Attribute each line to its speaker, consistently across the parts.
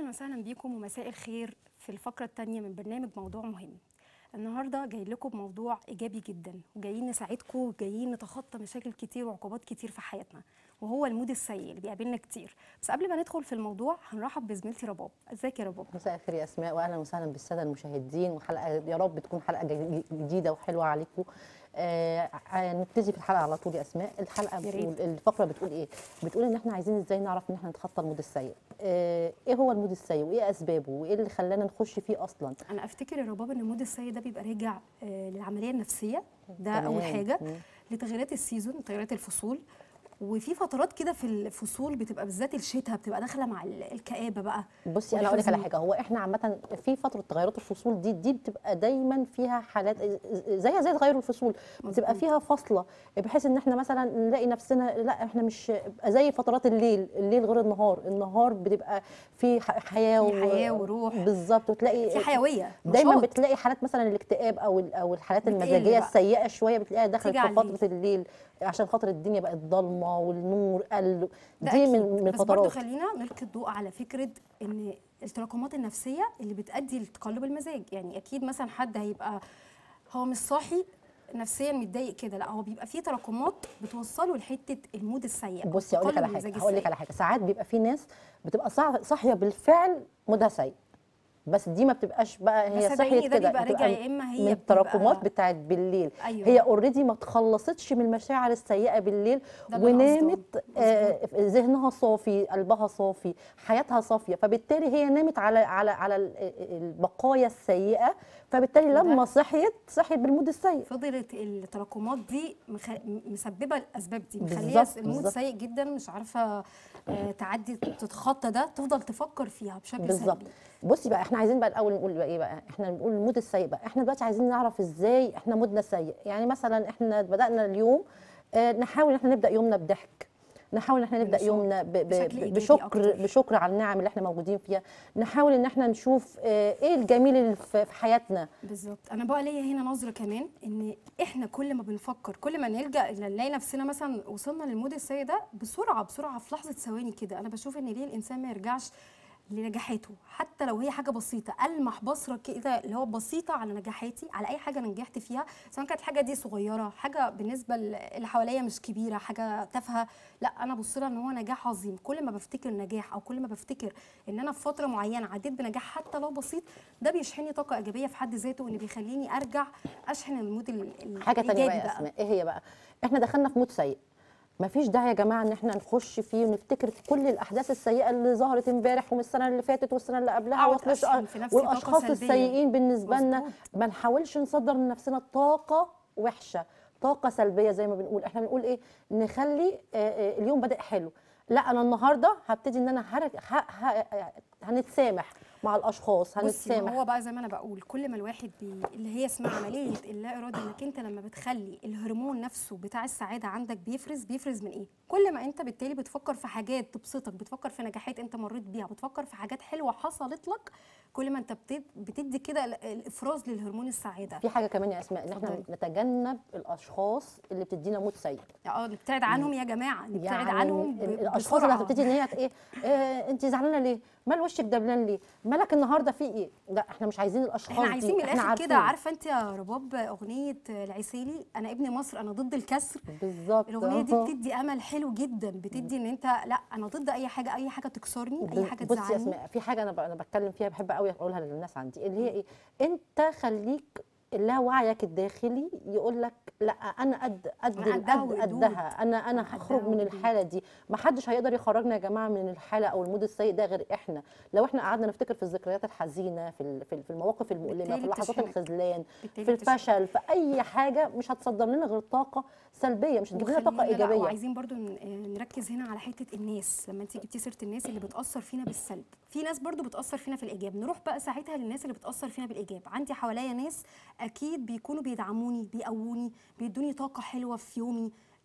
Speaker 1: اهلا وسهلا بيكم ومساء الخير في الفقره الثانيه من برنامج موضوع مهم النهارده جاي لكم بموضوع ايجابي جدا وجايين نساعدكم وجايين نتخطى مشاكل كتير وعقوبات كتير في حياتنا وهو المود السيء اللي بيقابلنا كتير بس قبل ما ندخل في الموضوع هنرحب بزميلتي رباب ازيك يا رباب
Speaker 2: مساء الخير يا اسماء واهلا وسهلا بالساده المشاهدين وحلقه يا رب تكون حلقه جدي- جديده وحلوه عليكم آه نبتدي في الحلقه على طول يا اسماء الحلقه
Speaker 1: يا ريت.
Speaker 2: بتقول الفقره بتقول ايه بتقول ان احنا عايزين ازاي نعرف ان احنا نتخطى المود السيء آه ايه هو المود السيء وايه اسبابه وايه اللي خلانا نخش فيه اصلا
Speaker 1: انا افتكر يا رباب ان المود السيء ده بيبقى راجع آه، للعمليه النفسيه ده
Speaker 2: تمام.
Speaker 1: اول حاجه
Speaker 2: مم.
Speaker 1: لتغييرات السيزون تغييرات الفصول وفي فترات كده في الفصول بتبقى بالذات الشتاء بتبقى داخله مع ال- الكآبه بقى
Speaker 2: بصي انا اقول لك على
Speaker 1: والحزن.
Speaker 2: حاجه هو احنا عامه في فتره تغيرات الفصول دي دي بتبقى دايما فيها حالات زيها زي تغير الفصول بتبقى
Speaker 1: مظبوط.
Speaker 2: فيها فاصله بحيث ان احنا مثلا نلاقي نفسنا لا احنا مش زي فترات الليل الليل غير النهار النهار بتبقى في ح- حياه
Speaker 1: في حياة وروح.
Speaker 2: بالظبط وتلاقي
Speaker 1: في حيويه
Speaker 2: دايما
Speaker 1: نشاط.
Speaker 2: بتلاقي حالات مثلا الاكتئاب او ال- او الحالات
Speaker 1: بتقل
Speaker 2: المزاجيه
Speaker 1: بقى.
Speaker 2: السيئه شويه بتلاقيها دخلت
Speaker 1: تيجي
Speaker 2: في
Speaker 1: على الليل.
Speaker 2: فتره الليل عشان خاطر الدنيا بقت ضلمه والنور قل
Speaker 1: ده
Speaker 2: دي
Speaker 1: أكيد.
Speaker 2: من من
Speaker 1: بس برضه
Speaker 2: الفترات
Speaker 1: خلينا نلقي الضوء على فكره ان التراكمات النفسيه اللي بتؤدي لتقلب المزاج يعني اكيد مثلا حد هيبقى هو مش صاحي نفسيا متضايق كده لا هو بيبقى فيه تراكمات بتوصله لحته المود السيء
Speaker 2: بصي اقول لك
Speaker 1: تقلب
Speaker 2: على
Speaker 1: المزاج
Speaker 2: حاجه هقول لك
Speaker 1: السيء.
Speaker 2: على حاجه ساعات بيبقى في ناس بتبقى صاح- صاحيه بالفعل مودها سيء بس دي ما بتبقاش بقى
Speaker 1: بس
Speaker 2: هي
Speaker 1: صدقيني
Speaker 2: صحيت
Speaker 1: ده
Speaker 2: كده
Speaker 1: بيبقى راجع
Speaker 2: بتبقى
Speaker 1: يا اما هي
Speaker 2: من التراكمات
Speaker 1: بتبقى-
Speaker 2: بتاعت بالليل
Speaker 1: أيوة.
Speaker 2: هي اوريدي ما اتخلصتش من المشاعر السيئه بالليل
Speaker 1: ده اللي أنا قصده.
Speaker 2: ونامت آه ذهنها صافي قلبها صافي حياتها صافيه فبالتالي هي نامت على على على ال- البقايا السيئه فبالتالي
Speaker 1: وده-
Speaker 2: لما صحيت صحيت بالمود السيء
Speaker 1: فضلت التراكمات دي مخ... مسببه الاسباب دي مخليه
Speaker 2: بالظبط،
Speaker 1: المود
Speaker 2: بالظبط.
Speaker 1: سيء جدا مش عارفه آه، تعدي تتخطى ده تفضل تفكر فيها بشكل
Speaker 2: بالظبط
Speaker 1: سلبي
Speaker 2: بصي بقى احنا عايزين بقى الاول نقول بقى ايه بقى احنا بنقول المود السيء بقى احنا دلوقتي عايزين نعرف ازاي احنا مودنا سيء يعني مثلا احنا بدانا اليوم اه نحاول ان احنا نبدا يومنا بضحك نحاول ان احنا نبدا
Speaker 1: بنشاط،
Speaker 2: يومنا ب- ب-
Speaker 1: بشكل إيجابي
Speaker 2: بشكر
Speaker 1: أكتر.
Speaker 2: بشكر على النعم اللي احنا موجودين فيها نحاول ان احنا نشوف اه ايه الجميل اللي في في حياتنا
Speaker 1: بالظبط انا بقى ليا هنا نظره كمان ان احنا كل ما بنفكر كل ما نلجا نلاقي نفسنا مثلا وصلنا للمود السيء ده بسرعه بسرعه في لحظه ثواني كده انا بشوف ان ليه الانسان ما يرجعش لنجاحاته حتى لو هي حاجه بسيطه المح بصره كده اللي هو بسيطه على نجاحاتي على اي حاجه انا نجحت فيها سواء كانت الحاجه دي صغيره حاجه بالنسبه اللي حواليا مش كبيره حاجه تافهه لا انا ابص لها ان هو نجاح عظيم كل ما بفتكر نجاح او كل ما بفتكر ان انا في فتره معينه عديت بنجاح حتى لو بسيط ده بيشحنني طاقه ايجابيه في حد ذاته وان بيخليني ارجع اشحن المود ال- ال-
Speaker 2: حاجه تانية بقى
Speaker 1: الإيجابي
Speaker 2: يا اسماء ايه هي بقى احنا دخلنا في مود سيء مفيش داعي يا جماعه ان احنا نخش فيه ونفتكر في كل الاحداث السيئه اللي ظهرت امبارح ومن السنه اللي فاتت والسنه اللي قبلها
Speaker 1: أقعد
Speaker 2: والأش-
Speaker 1: أشحن في نفسي طاقة
Speaker 2: والاشخاص
Speaker 1: سلبية.
Speaker 2: السيئين بالنسبه لنا
Speaker 1: مظبوط.
Speaker 2: ما نحاولش نصدر لنفسنا طاقه وحشه طاقه سلبيه زي ما بنقول احنا بنقول ايه نخلي آه، آه، اليوم بادئ حلو لا انا النهارده هبتدي ان انا هرج... ه... ه... هنتسامح مع الاشخاص
Speaker 1: بصي ما
Speaker 2: هنتسامح
Speaker 1: هو بقى زي ما انا بقول كل ما الواحد بي... اللي هي اسمها عمليه اللا ارادي انك انت لما بتخلي الهرمون نفسه بتاع السعاده عندك بيفرز بيفرز من ايه كل ما انت بالتالي بتفكر في حاجات تبسطك بتفكر في نجاحات انت مريت بيها بتفكر في حاجات حلوه حصلت لك كل ما انت بتد... بتدي كده ال- الافراز للهرمون السعاده
Speaker 2: في حاجه كمان يا اسماء ان احنا
Speaker 1: اتفضلي.
Speaker 2: نتجنب الاشخاص اللي بتدينا مود سيء
Speaker 1: اه نبتعد عنهم يا جماعه نبتعد
Speaker 2: يعني
Speaker 1: عنهم ب...
Speaker 2: ال- الاشخاص اللي
Speaker 1: بسرعة.
Speaker 2: هتبتدي ان هي ايه آه انت زعلانه ليه مال وشك دبلان ليه مالك النهارده في ايه لا احنا مش عايزين الاشخاص
Speaker 1: احنا عايزين
Speaker 2: دي.
Speaker 1: من
Speaker 2: احنا
Speaker 1: الاخر
Speaker 2: عارفين.
Speaker 1: كده عارفه انت يا رباب اغنيه العسيلي انا ابن مصر انا ضد الكسر
Speaker 2: بالظبط
Speaker 1: الاغنيه دي
Speaker 2: أهو.
Speaker 1: بتدي امل حلو جدا بتدي ان انت لا انا ضد اي حاجه اي حاجه تكسرني اي حاجه
Speaker 2: بصي يا
Speaker 1: تزعلني
Speaker 2: اسماء في حاجه انا ب- انا بتكلم فيها بحب قوي اقولها للناس عندي اللي هي ايه انت خليك لا وعيك الداخلي يقول لك لا انا قد قد
Speaker 1: أنا قدها
Speaker 2: قد
Speaker 1: وقدود.
Speaker 2: قدها انا انا
Speaker 1: أنا
Speaker 2: هخرج
Speaker 1: قدها
Speaker 2: من
Speaker 1: وقدود.
Speaker 2: الحاله دي ما حدش هيقدر يخرجنا يا جماعه من الحاله او المود السيء ده غير احنا لو احنا قعدنا نفتكر في الذكريات الحزينه في ال- في ال- في المواقف المؤلمه
Speaker 1: بالتالي
Speaker 2: في لحظات
Speaker 1: بتشحنك.
Speaker 2: الخذلان
Speaker 1: بالتالي
Speaker 2: في
Speaker 1: بتشحنك.
Speaker 2: الفشل في اي حاجه مش هتصدر لنا غير طاقه سلبيه مش هتجيب لنا طاقه
Speaker 1: وخلينا- لا،
Speaker 2: ايجابيه
Speaker 1: وعايزين برضو ن- نركز هنا على حته الناس لما انت جبتي سيره الناس اللي بتاثر فينا بالسلب في ناس برضو بتاثر فينا في الايجاب نروح بقى ساعتها للناس اللي بتاثر فينا بالايجاب عندي حواليا ناس اكيد بيكونوا بيدعموني بيقووني بيدوني طاقه حلوه في يومي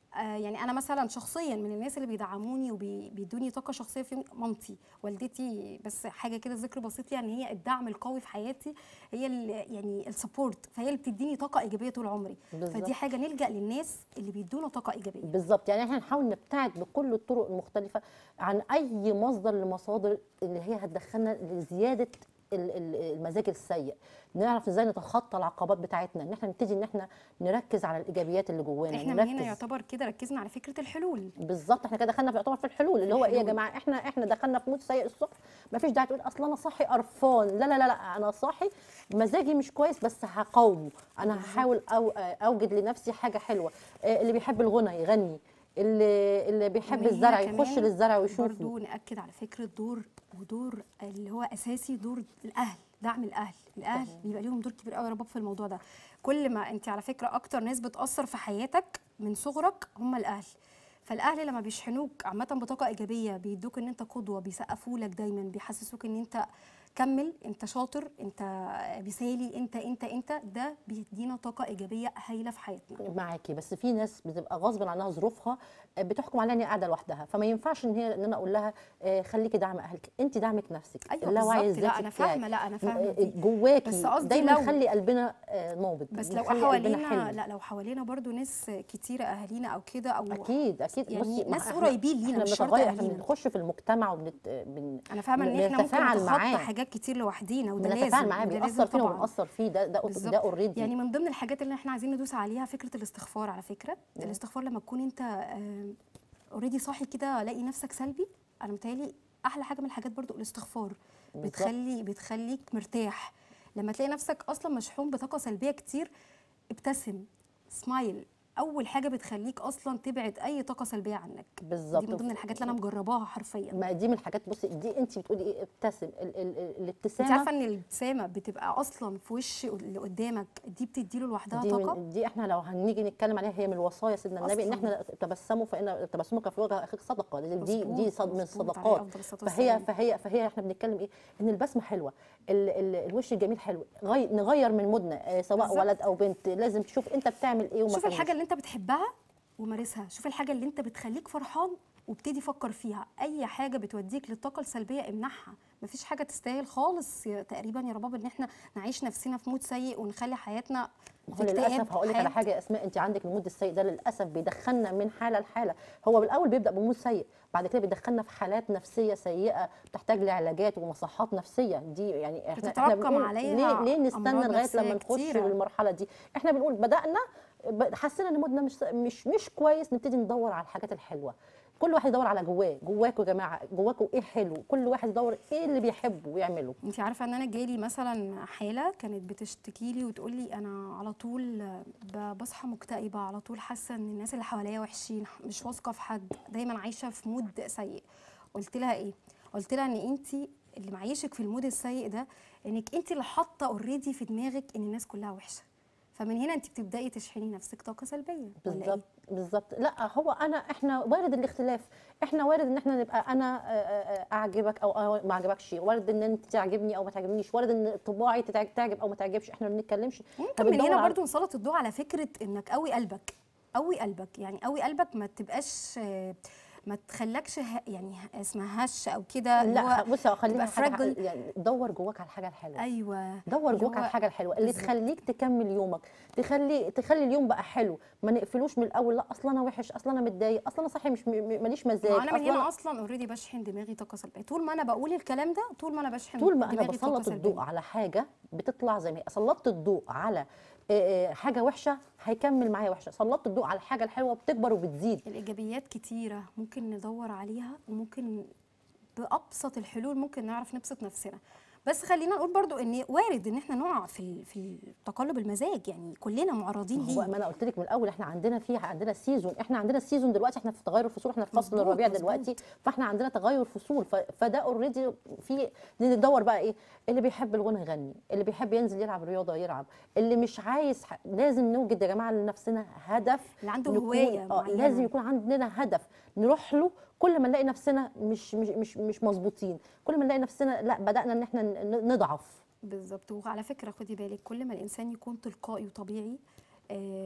Speaker 1: آه يعني انا مثلا شخصيا من الناس اللي بيدعموني وبيدوني طاقه شخصيه في مامتي والدتي بس حاجه كده ذكر بسيط يعني هي الدعم القوي في حياتي هي اللي يعني السبورت فهي اللي بتديني طاقه ايجابيه طول عمري
Speaker 2: بالظبط.
Speaker 1: فدي حاجه نلجا للناس اللي بيدونا طاقه ايجابيه
Speaker 2: بالظبط يعني احنا نحاول نبتعد بكل الطرق المختلفه عن اي مصدر لمصادر اللي هي هتدخلنا لزياده ال- ال- المزاج السيء نعرف ازاي نتخطى العقبات بتاعتنا ان احنا نبتدي ان احنا نركز على الايجابيات اللي جوانا
Speaker 1: احنا من هنا
Speaker 2: نركز
Speaker 1: يعتبر كده ركزنا على فكره الحلول
Speaker 2: بالظبط احنا كده دخلنا في يعتبر في الحلول اللي هو ايه يا
Speaker 1: الحلول.
Speaker 2: جماعه احنا احنا دخلنا في مود سيء الصبح ما فيش داعي تقول اصل انا صاحي قرفان لا لا لا لا انا صاحي مزاجي مش كويس بس هقاومه انا هحاول أو اوجد لنفسي حاجه حلوه آه، اللي بيحب الغنى يغني اللي اللي بيحب
Speaker 1: ومن هنا
Speaker 2: الزرع
Speaker 1: كمان
Speaker 2: يخش للزرع ويشوفه
Speaker 1: برضو ناكد على فكره دور ودور اللي هو اساسي دور الاهل دعم الاهل الاهل بيبقى ليهم دور كبير قوي يا رباب في الموضوع ده كل ما انت على فكره اكتر ناس بتاثر في حياتك من صغرك هم الاهل فالاهل لما بيشحنوك عامه بطاقه ايجابيه بيدوك ان انت قدوه بيسقفوا لك دايما بيحسسوك ان انت كمل انت شاطر انت مثالي انت انت انت ده بيدينا طاقه ايجابيه هايله في حياتنا
Speaker 2: معاكي بس في ناس بتبقى غصب عنها ظروفها آه، بتحكم عليها ان هي قاعده لوحدها فما ينفعش ان هي ان انا اقول لها آه، خليكي داعم اهلك انت دعمك نفسك
Speaker 1: ايوه
Speaker 2: اللاوعي
Speaker 1: بالظبط لا
Speaker 2: الذاتي
Speaker 1: انا
Speaker 2: بتاعك.
Speaker 1: فاهمه لا انا فاهمه
Speaker 2: آه،
Speaker 1: دي.
Speaker 2: جواكي
Speaker 1: بس قصدي
Speaker 2: دايما
Speaker 1: لو-
Speaker 2: خلي قلبنا آه، نابض
Speaker 1: بس لو
Speaker 2: نخلي قلبنا
Speaker 1: حوالينا
Speaker 2: حلو.
Speaker 1: لا لو حوالينا برضو ناس كتيره اهالينا او كده او
Speaker 2: اكيد اكيد
Speaker 1: يعني
Speaker 2: بصي ما
Speaker 1: ناس
Speaker 2: إحنا-
Speaker 1: قريبين لينا
Speaker 2: احنا
Speaker 1: مش شرط
Speaker 2: بنتغير احنا
Speaker 1: أهالينا.
Speaker 2: بنخش في المجتمع وبنت بن...
Speaker 1: انا فاهمه ان احنا ممكن
Speaker 2: بنتفاعل
Speaker 1: نتخطى
Speaker 2: معاه.
Speaker 1: حاجات كتير لوحدينا وده لازم
Speaker 2: بنتفاعل معاه
Speaker 1: وده
Speaker 2: بيأثر
Speaker 1: لازم
Speaker 2: فينا
Speaker 1: طبعا
Speaker 2: وبنأثر فيه ده ده
Speaker 1: بالظبط.
Speaker 2: ده اوريدي
Speaker 1: يعني من ضمن الحاجات اللي احنا عايزين ندوس عليها فكره الاستغفار على فكره الاستغفار لما تكون انت اوريدي صاحي كده الاقي نفسك سلبي انا متهيألي احلى حاجه من الحاجات برضو الاستغفار
Speaker 2: بالظبط.
Speaker 1: بتخلي بتخليك مرتاح لما تلاقي نفسك اصلا مشحون بطاقه سلبيه كتير ابتسم سمايل اول حاجه بتخليك اصلا تبعد اي طاقه سلبيه عنك
Speaker 2: بالظبط
Speaker 1: دي من ضمن الحاجات اللي انا مجرباها حرفيا
Speaker 2: ما دي من الحاجات بصي دي انت بتقولي ايه ابتسم ال ال ال
Speaker 1: انت
Speaker 2: الابتسامه
Speaker 1: عارفه ان الابتسامه بتبقى اصلا في وش اللي قدامك دي بتديله لوحدها
Speaker 2: دي
Speaker 1: طاقه
Speaker 2: من دي احنا لو هنيجي نتكلم عليها هي من وصايا سيدنا النبي ان
Speaker 1: أصلاً.
Speaker 2: احنا تبسموا فان تبسمك في وجه اخيك صدقه دي دي, دي
Speaker 1: مظبوط،
Speaker 2: صد من
Speaker 1: مظبوط، عليه
Speaker 2: الصدقات
Speaker 1: أفضل الصلاة
Speaker 2: فهي
Speaker 1: والسلام.
Speaker 2: فهي فهي احنا بنتكلم ايه ان البسمه حلوه ال ال الوش الجميل حلو غي نغير من مودنا آه، سواء
Speaker 1: بالظبط.
Speaker 2: ولد او بنت لازم تشوف انت بتعمل ايه وما
Speaker 1: شوف
Speaker 2: تعملش.
Speaker 1: الحاجه اللي انت بتحبها ومارسها شوف الحاجه اللي انت بتخليك فرحان وابتدي فكر فيها اي حاجه بتوديك للطاقه السلبيه امنعها مفيش حاجه تستاهل خالص يا- تقريبا يا رباب ان احنا نعيش نفسنا في مود سيء ونخلي حياتنا
Speaker 2: هو
Speaker 1: في اكتئاب
Speaker 2: للاسف هقول لك على
Speaker 1: حياة-
Speaker 2: حاجه يا اسماء انت عندك المود السيء ده للاسف بيدخلنا من حاله لحاله هو بالاول بيبدا بمود سيء بعد كده بيدخلنا في حالات نفسيه سيئه تحتاج لعلاجات ومصحات نفسيه دي يعني احنا احنا
Speaker 1: بتتراكم
Speaker 2: بنقول
Speaker 1: عليها
Speaker 2: ليه ليه نستنى
Speaker 1: أمراض
Speaker 2: لغايه
Speaker 1: نفسية
Speaker 2: لما نخش
Speaker 1: كتيرة.
Speaker 2: للمرحله دي احنا بنقول بدانا ب- حسينا ان مودنا مش مش مش كويس نبتدي ندور على الحاجات الحلوه كل واحد يدور على جواه جواكوا يا جماعه جواكوا ايه حلو كل واحد يدور ايه اللي بيحبه ويعمله
Speaker 1: انت عارفه ان انا جالي مثلا حاله كانت بتشتكي لي وتقول لي انا على طول ب- بصحى مكتئبه على طول حاسه ان الناس اللي حواليا وحشين مش واثقه في حد دايما عايشه في مود سيء قلت لها ايه قلت لها ان انت اللي معيشك في المود السيء ده انك انت اللي حاطه اوريدي في دماغك ان الناس كلها وحشه فمن هنا انت بتبداي تشحني نفسك طاقه سلبيه ولا إيه؟
Speaker 2: بالظبط بالظبط لا هو انا احنا وارد الاختلاف احنا وارد ان احنا نبقى انا آه، آه، اعجبك او أنا ما اعجبكش وارد ان انت تعجبني او ما تعجبنيش وارد ان طباعي تتع- تعجب او ما تعجبش احنا ما بنتكلمش
Speaker 1: ممكن
Speaker 2: إحنا
Speaker 1: من
Speaker 2: بندور
Speaker 1: هنا
Speaker 2: على-
Speaker 1: برضو نسلط الضوء على فكره انك قوي قلبك قوي قلبك يعني قوي قلبك ما تبقاش آه، ما تخلكش ه- يعني ه- اسمها هش او كده اللي
Speaker 2: لا
Speaker 1: هو
Speaker 2: بصي خلينا
Speaker 1: تبقى
Speaker 2: حاجه
Speaker 1: fragile.
Speaker 2: يعني دور جواك على الحاجه الحلوه
Speaker 1: ايوه
Speaker 2: دور
Speaker 1: اللي
Speaker 2: جواك على
Speaker 1: هو
Speaker 2: الحاجه الحلوه اللي
Speaker 1: بالظبط.
Speaker 2: تخليك تكمل يومك تخلي تخلي اليوم بقى حلو ما نقفلوش من الاول لا اصلا انا وحش اصلا انا متضايق اصلا انا صاحي مش م- م- ماليش مزاج
Speaker 1: ما انا من
Speaker 2: أصلاً
Speaker 1: هنا اصلا اوريدي بشحن دماغي طاقه سلبيه طول ما انا بقول الكلام ده طول ما انا بشحن
Speaker 2: طول ما انا
Speaker 1: دماغي طاقة
Speaker 2: بسلط الضوء
Speaker 1: سلبية.
Speaker 2: على حاجه بتطلع زي ما هي سلطت الضوء على آه، آه، حاجه وحشه هيكمل معايا وحشه سلطت الضوء على الحاجه الحلوه بتكبر وبتزيد
Speaker 1: الايجابيات كتيره ممكن ندور عليها وممكن بابسط الحلول ممكن نعرف نبسط نفسنا بس خلينا نقول برضو ان وارد ان احنا نقع في ال- في تقلب المزاج يعني كلنا معرضين
Speaker 2: هو
Speaker 1: ليه
Speaker 2: ما انا قلت لك من الاول احنا عندنا فيه عندنا سيزون احنا عندنا سيزون دلوقتي احنا في تغير فصول احنا في فصل
Speaker 1: مظبوط،
Speaker 2: الربيع
Speaker 1: مظبوط.
Speaker 2: دلوقتي فاحنا عندنا تغير فصول ف- فده اوريدي في ندور بقى ايه اللي بيحب الغنى يغني اللي بيحب ينزل يلعب رياضه يلعب اللي مش عايز ح- لازم نوجد يا جماعه لنفسنا هدف
Speaker 1: اللي عنده
Speaker 2: نكون-
Speaker 1: هوايه
Speaker 2: اه
Speaker 1: معينة.
Speaker 2: لازم يكون عندنا هدف نروح له كل ما نلاقي نفسنا مش مش مش مش مظبوطين كل ما نلاقي نفسنا لا بدانا ان احنا ن- نضعف
Speaker 1: بالظبط وعلى فكره خدي بالك كل ما الانسان يكون تلقائي وطبيعي آه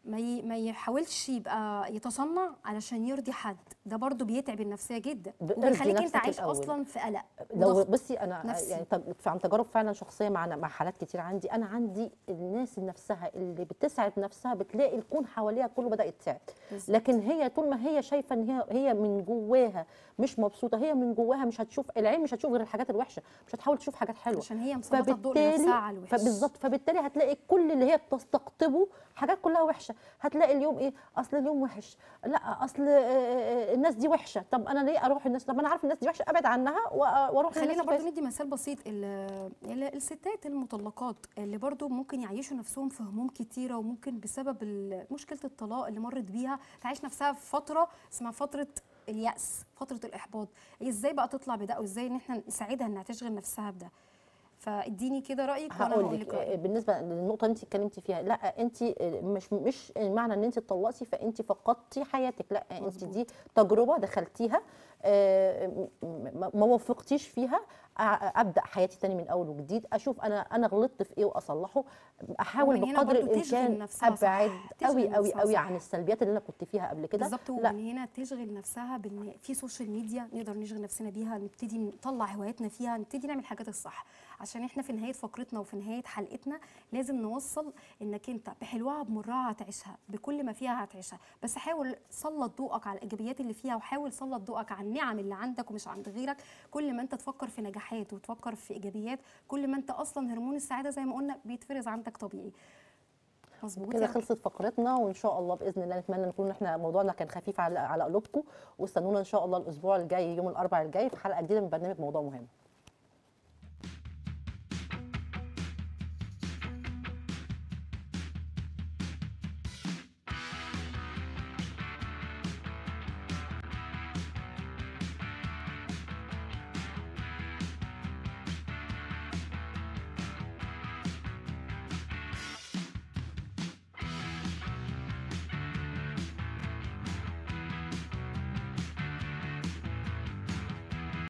Speaker 1: ما ي... ما يحاولش يبقى يتصنع علشان يرضي حد ده برضو بيتعب النفسيه جدا
Speaker 2: ارضي
Speaker 1: وبيخليك انت
Speaker 2: نفسك
Speaker 1: عايش
Speaker 2: الأول.
Speaker 1: اصلا في قلق
Speaker 2: لو
Speaker 1: وضغط.
Speaker 2: بصي انا
Speaker 1: نفسي.
Speaker 2: يعني تج- عن تجارب فعلا شخصيه مع مع حالات كتير عندي انا عندي الناس نفسها اللي بتسعد نفسها بتلاقي الكون حواليها كله بدا يتسعد
Speaker 1: بالظبط.
Speaker 2: لكن هي طول ما هي شايفه ان هي هي من جواها مش مبسوطه هي من جواها مش هتشوف العين مش هتشوف غير الحاجات الوحشه مش هتحاول تشوف حاجات حلوه
Speaker 1: عشان هي مسلطه الضوء لنفسها على الوحش
Speaker 2: فبالظبط فبالتالي هتلاقي كل اللي هي بتستقطبه حاجات كلها وحشه هتلاقي اليوم ايه اصل اليوم وحش لا اصل آه، آه، الناس دي وحشه طب انا ليه اروح الناس طب انا عارف الناس دي وحشه ابعد عنها وأ- واروح
Speaker 1: خلينا
Speaker 2: للناس
Speaker 1: برضو
Speaker 2: كويسة.
Speaker 1: ندي مثال بسيط ال- ال- الستات المطلقات اللي برضو ممكن يعيشوا نفسهم في هموم كتيرة وممكن بسبب ال- مشكلة الطلاق اللي مرت بيها تعيش نفسها في فترة اسمها فترة اليأس فترة الإحباط ازاي بقى تطلع بده وازاي ان احنا نساعدها انها تشغل نفسها بده فاديني كده رأيك وانا
Speaker 2: هقول
Speaker 1: هقول
Speaker 2: لك
Speaker 1: لك
Speaker 2: آه،
Speaker 1: رأيي
Speaker 2: بالنسبه للنقطه اللي انت اتكلمتي فيها لا انت آه، مش مش معنى ان انت اتطلقتي فانت فقدتي حياتك لا انت
Speaker 1: مظبوط.
Speaker 2: دي تجربه دخلتيها آه، م- م- ما وفقتيش فيها أ- ابدا حياتي تاني من اول وجديد اشوف انا انا غلطت في ايه واصلحه احاول
Speaker 1: ومن هنا
Speaker 2: بقدر
Speaker 1: برضو تشغل
Speaker 2: الامكان
Speaker 1: نفسها صح،
Speaker 2: ابعد
Speaker 1: تشغل
Speaker 2: قوي قوي
Speaker 1: نفسها
Speaker 2: قوي
Speaker 1: صح.
Speaker 2: عن السلبيات اللي انا كنت فيها قبل كده
Speaker 1: بالظبط
Speaker 2: لا
Speaker 1: ومن هنا تشغل نفسها بان في سوشيال ميديا نقدر نشغل نفسنا بيها نبتدي نطلع هواياتنا فيها نبتدي نعمل الحاجات الصح عشان احنا في نهايه فقرتنا وفي نهايه حلقتنا لازم نوصل انك انت بحلوها بمرها هتعيشها بكل ما فيها هتعيشها بس حاول سلط ضوءك على الايجابيات اللي فيها وحاول سلط ضوءك على النعم اللي عندك ومش عند غيرك كل ما انت تفكر في نجاحات وتفكر في ايجابيات كل ما انت اصلا هرمون السعاده زي ما قلنا بيتفرز عندك طبيعي مظبوط
Speaker 2: كده
Speaker 1: يا
Speaker 2: خلصت فقرتنا وان شاء الله باذن الله نتمنى نكون احنا موضوعنا كان خفيف على على قلوبكم واستنونا ان شاء الله الاسبوع الجاي يوم الاربعاء الجاي في حلقه جديده من برنامج موضوع مهم